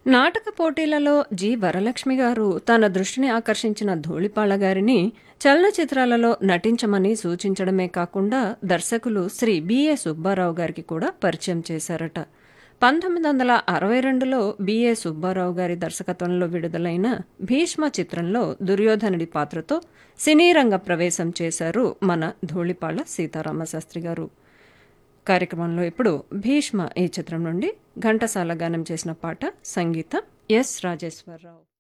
నాటక పోటీలలో జి వరలక్ష్మి గారు తన దృష్టిని ఆకర్షించిన ధూళిపాళ గారిని చలనచిత్రాలలో నటించమని సూచించడమే కాకుండా దర్శకులు శ్రీ బిఏ సుబ్బారావు గారికి కూడా పరిచయం చేశారట పంతొమ్మిది వందల అరవై రెండులో బిఏ సుబ్బారావు గారి దర్శకత్వంలో విడుదలైన భీష్మ చిత్రంలో దుర్యోధనుడి పాత్రతో సినీ రంగ ప్రవేశం చేశారు మన ధూళిపాళ సీతారామశాస్త్రి గారు కార్యక్రమంలో ఇప్పుడు భీష్మ ఈ చిత్రం నుండి ఘంటసాల గానం చేసిన పాట సంగీతం ఎస్ రాజేశ్వరరావు